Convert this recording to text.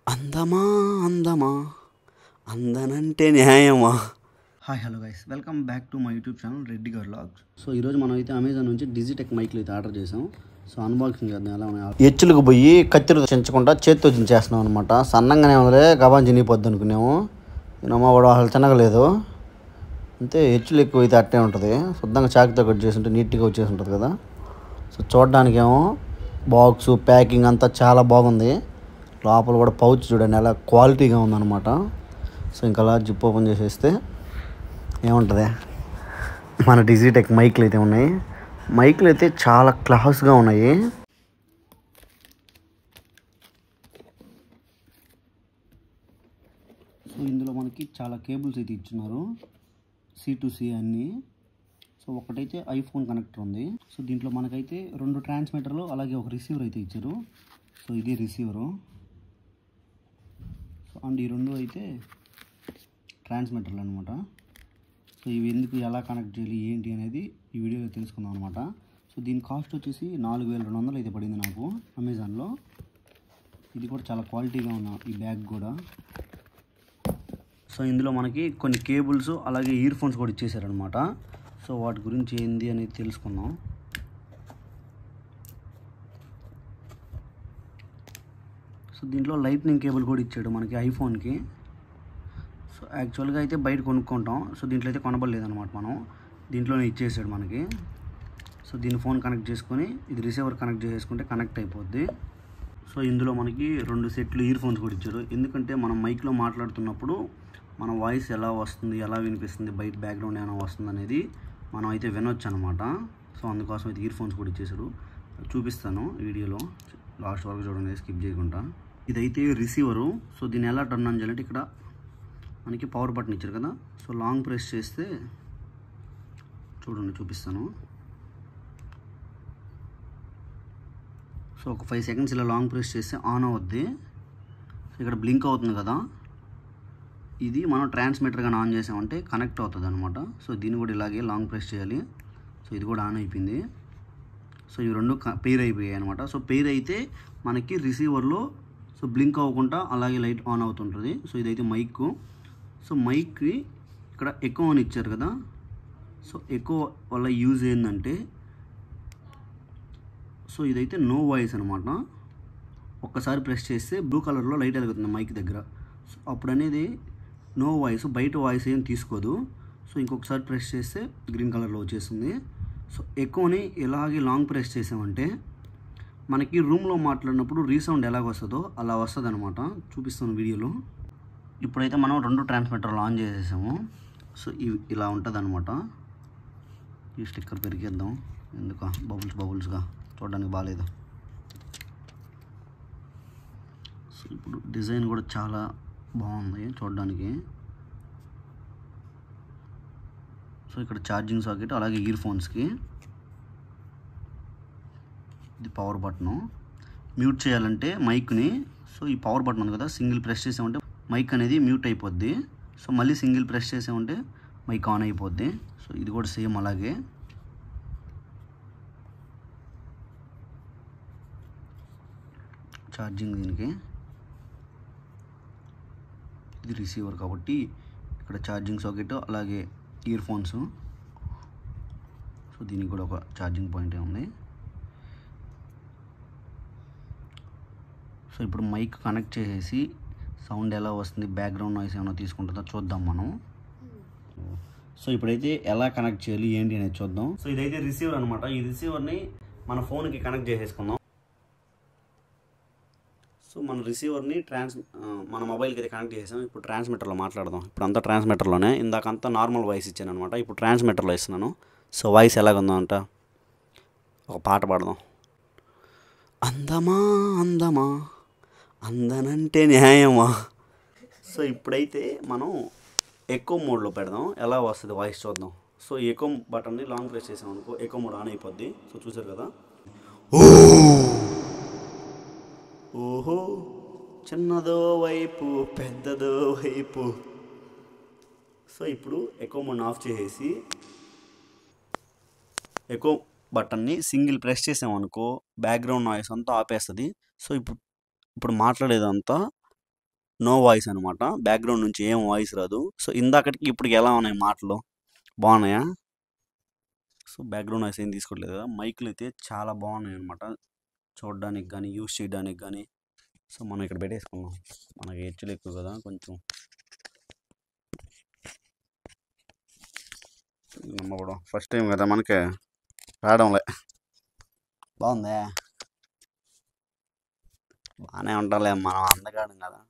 అందమా అందమా అందనంటే న్యాయమా hi hello guys welcome back to my YouTube channel Reddy గారు లాగ్స్ సో ఈరోజు మనం అయితే అమెజాన్ నుంచి డిజిటెక్ మైక్లు అయితే ఆర్డర్ చేసాం సో అన్బాక్సింగ్ చేద్దాం ఎలా ఉన్నాయి ఎచ్చులకు పోయి కత్తిరితో చించకుండా చేత్తో చించేస్తున్నాం అనమాట సన్నంగానే ఉందిలే గబాన్ చినిగిపోద్ది అనుకున్నాము నేనమ్మ వాడు అసలు తినగలేదు అంతే హెచ్చులు ఎక్కువ అయితే అట్టే ఉంటుంది శుద్ధంగా చాకుతో కట్ చేసి ఉంటే నీట్గా వచ్చేసి ఉంటుంది కదా సో చూడడానికేమో బాక్స్ ప్యాకింగ్ అంతా చాలా బాగుంది లోపల కూడా పౌచ్ చూడండి అలా క్వాలిటీగా ఉందన్నమాట సో ఇంకా అలా జిప్ ఓపెన్ చేసేస్తే ఏముంటుంది మన డిజిటెక్ మైక్లు అయితే ఉన్నాయి మైక్లు అయితే చాలా క్లాస్గా ఉన్నాయి సో ఇందులో మనకి చాలా కేబుల్స్ అయితే ఇచ్చున్నారు సి టు సి అన్నీ సో ఒకటైతే ఐఫోన్ కనెక్టర్ ఉంది సో దీంట్లో మనకైతే రెండు ట్రాన్స్మిటర్లు అలాగే ఒక రిసీవర్ అయితే ఇచ్చారు సో ఇది రిసీవరు సో అండ్ ఈ రెండు అయితే ట్రాన్స్మిటర్లు అనమాట సో ఇవి ఎందుకు ఎలా కనెక్ట్ చేయాలి ఏంటి అనేది ఈ వీడియోలో తెలుసుకుందాం అనమాట సో దీని కాస్ట్ వచ్చేసి నాలుగు వేల రెండు వందలు అయితే పడింది నాకు అమెజాన్లో ఇది కూడా చాలా క్వాలిటీగా ఉన్న ఈ బ్యాగ్ కూడా సో ఇందులో మనకి కొన్ని కేబుల్స్ అలాగే ఇయర్ ఫోన్స్ కూడా ఇచ్చేసారనమాట సో వాటి గురించి ఏంది అనేది తెలుసుకుందాం సో దీంట్లో లైట్నింగ్ కేబుల్ కూడా ఇచ్చాడు మనకి ఐఫోన్కి సో యాక్చువల్గా అయితే బయట కొనుక్కుంటాం సో దీంట్లో అయితే కొనబడలేదన్నమాట మనం దీంట్లోనే ఇచ్చేసాడు మనకి సో దీని ఫోన్ కనెక్ట్ చేసుకొని ఇది రిసీవర్ కనెక్ట్ చేసుకుంటే కనెక్ట్ అయిపోద్ది సో ఇందులో మనకి రెండు సెట్లు ఇయర్ ఫోన్స్ కూడా ఇచ్చారు ఎందుకంటే మనం మైక్లో మాట్లాడుతున్నప్పుడు మన వాయిస్ ఎలా వస్తుంది ఎలా వినిపిస్తుంది బయట బ్యాక్గ్రౌండ్ ఏమైనా వస్తుంది అనేది మనం అయితే వినొచ్చు అనమాట సో అందుకోసం అయితే ఇయర్ ఫోన్స్ కూడా ఇచ్చేసారు చూపిస్తాను వీడియోలో లాస్ట్ వరకు చూడండి స్కిప్ చేయకుండా ఇదైతే రిసీవరు సో దీన్ని ఎలా టర్న్ ఆన్ చేయాలంటే ఇక్కడ మనకి పవర్ బటన్ ఇచ్చారు కదా సో లాంగ్ ప్రెస్ చేస్తే చూడండి చూపిస్తాను సో ఒక ఫైవ్ సెకండ్స్ ఇలా లాంగ్ ప్రెస్ చేస్తే ఆన్ అవుద్ది సో ఇక్కడ బ్లింక్ అవుతుంది కదా ఇది మనం ట్రాన్స్మిటర్గా ఆన్ చేసామంటే కనెక్ట్ అవుతుంది అనమాట సో దీన్ని కూడా ఇలాగే లాంగ్ ప్రెస్ చేయాలి సో ఇది కూడా ఆన్ అయిపోయింది సో ఇవి రెండు పెయిర్ అయిపోయాయి అనమాట సో పెయిర్ అయితే మనకి రిసీవర్లో సో బ్లింక్ అవ్వకుండా అలాగే లైట్ ఆన్ అవుతుంటుంది సో ఇదైతే మైక్ సో మైక్కి ఇక్కడ ఎక్కువ అని ఇచ్చారు కదా సో ఎక్కువ వల్ల యూజ్ ఏంటంటే సో ఇదైతే నో వాయిస్ అనమాట ఒక్కసారి ప్రెస్ చేస్తే బ్లూ కలర్లో లైట్ వెలుగుతుంది మైక్ దగ్గర సో అప్పుడు అనేది నో వాయిస్ బయట వాయిస్ ఏం తీసుకోదు సో ఇంకొకసారి ప్రెస్ చేస్తే గ్రీన్ కలర్లో వచ్చేస్తుంది సో ఎక్కువని ఇలాగే లాంగ్ ప్రెస్ చేసామంటే మనకి రూమ్లో మాట్లాడినప్పుడు రీసౌండ్ ఎలాగ వస్తుందో అలా వస్తుంది అనమాట చూపిస్తాను వీడియోలో ఇప్పుడైతే మనం రెండు ట్రాన్స్మిటర్లు ఆన్ చేసేసాము సో ఇవి ఇలా ఉంటుంది అనమాట ఈ స్టిక్కర్ పెరిగేద్దాం ఎందుక బబుల్స్ బబుల్స్గా చూడడానికి బాగాలేదు సో ఇప్పుడు డిజైన్ కూడా చాలా బాగుంది చూడడానికి సో ఇక్కడ ఛార్జింగ్ సాకెట్ అలాగే ఇయర్ ఫోన్స్కి ఇది పవర్ బటను మ్యూట్ చేయాలంటే మైక్ని సో ఈ పవర్ బటన్ ఉంది కదా సింగిల్ ప్రెస్ చేసామంటే మైక్ అనేది మ్యూట్ అయిపోద్ది సో మళ్ళీ సింగిల్ ప్రెస్ చేసామంటే మైక్ ఆన్ అయిపోద్ది సో ఇది కూడా సేమ్ అలాగే ఛార్జింగ్ దీనికి ఇది రిసీవర్ కాబట్టి ఇక్కడ ఛార్జింగ్ సాకెట్ అలాగే ఇయర్ ఫోన్స్ సో దీనికి కూడా ఒక ఛార్జింగ్ పాయింట్ ఉంది సో ఇప్పుడు మైక్ కనెక్ట్ చేసేసి సౌండ్ ఎలా వస్తుంది బ్యాక్గ్రౌండ్ నాయిస్ ఏమైనా తీసుకుంటుందో చూద్దాం మనం సో ఇప్పుడైతే ఎలా కనెక్ట్ చేయాలి ఏంటి అనేది చూద్దాం సో ఇదైతే రిసీవర్ అనమాట ఈ రిసీవర్ని మన ఫోన్కి కనెక్ట్ చేసేసుకుందాం సో మన రిసీవర్ని ట్రాన్స్ ఆ, మన మొబైల్కి అయితే కనెక్ట్ చేసాం ఇప్పుడు ట్రాన్స్మిటర్లో మాట్లాడదాం ఇప్పుడు అంతా ట్రాన్స్మిటర్లోనే ఇందాక అంతా నార్మల్ వాయిస్ ఇచ్చాను అనమాట ఇప్పుడు ట్రాన్స్మిటర్లో ఇస్తున్నాను సో వాయిస్ ఎలాగుందో అంట ఒక పాట పాడదాం అందమా అందమా అందనంటే న్యాయమా సో ఇప్పుడైతే మనం ఎక్కువ మోడ్లో పెడదాం ఎలా వస్తుంది వాయిస్ చూద్దాం సో ఎక్కువ బటన్ని లాంగ్ ప్రెస్ చేసాం అనుకో ఎక్కువ మోడ్ ఆన్ అయిపోద్ది సో చూసారు కదా ఓహో చిన్నదో వైపు పెద్దదో వైపు సో ఇప్పుడు ఎక్కువ మోడ్ ఆఫ్ చేసేసి ఎక్కువ బటన్ని సింగిల్ ప్రెస్ చేసామనుకో బ్యాక్గ్రౌండ్ నాయిస్ అంతా ఆపేస్తుంది సో ఇప్పుడు ఇప్పుడు మాట్లాడేదంతా నో వాయిస్ అనమాట బ్యాక్గ్రౌండ్ నుంచి ఏం వాయిస్ రాదు సో ఇందాకటికి ఇప్పటికి ఎలా ఉన్నాయి మాటలు బాగున్నాయా సో బ్యాక్గ్రౌండ్ వాయిస్ ఏం తీసుకోవట్లేదు కదా మైక్లు అయితే చాలా బాగున్నాయి అనమాట చూడడానికి కానీ యూస్ చేయడానికి కానీ సో మనం ఇక్కడ పెట్టేసుకున్నాం మనకి హెచ్చులు ఎక్కువ కదా కొంచెం నమ్మకూడదు ఫస్ట్ టైం కదా మనకి రావడంలే బాగుందే బాగానే ఉంటాలే మనం అందగాడం కదా